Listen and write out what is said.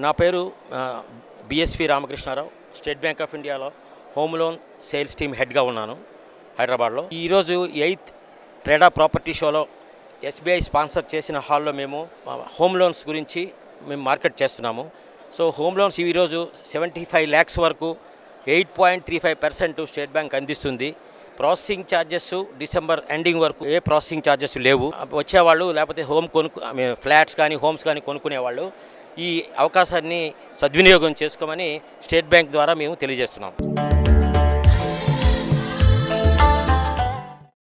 నా పేరు BSV Ramakrishna Rao State Bank of ఇండియాలో హోమ్ లోన్ సేల్స్ టీమ్ హెడ్గా ఉన్నాను హైదరాబాద్లో ఈరోజు ఎయిత్ ట్రేడా ప్రాపర్టీ షోలో ఎస్బీఐ స్పాన్సర్ చేసిన హాల్లో మేము ఆ, హోమ్ లోన్స్ గురించి మేము మార్కెట్ చేస్తున్నాము సో హోమ్ లోన్స్ ఈరోజు సెవెంటీ ఫైవ్ ల్యాక్స్ వరకు eight point three five percent State Bank అందిస్తుంది ప్రాసెసింగ్ ఛార్జెస్ డిసెంబర్ ఎండింగ్ వరకు ఏ ప్రాసెసింగ్ ఛార్జెస్ లేవు వచ్చేవాళ్ళు లేకపోతే హోమ్ కొనుక్కు ఐ మీన్ ఫ్లాట్స్ కానీ హోమ్స్ కానీ కొనుక్కునేవాళ్ళు ఈ అవకాశాన్ని సద్వినియోగం చేసుకోమని స్టేట్ బ్యాంక్ ద్వారా మేము తెలియజేస్తున్నాం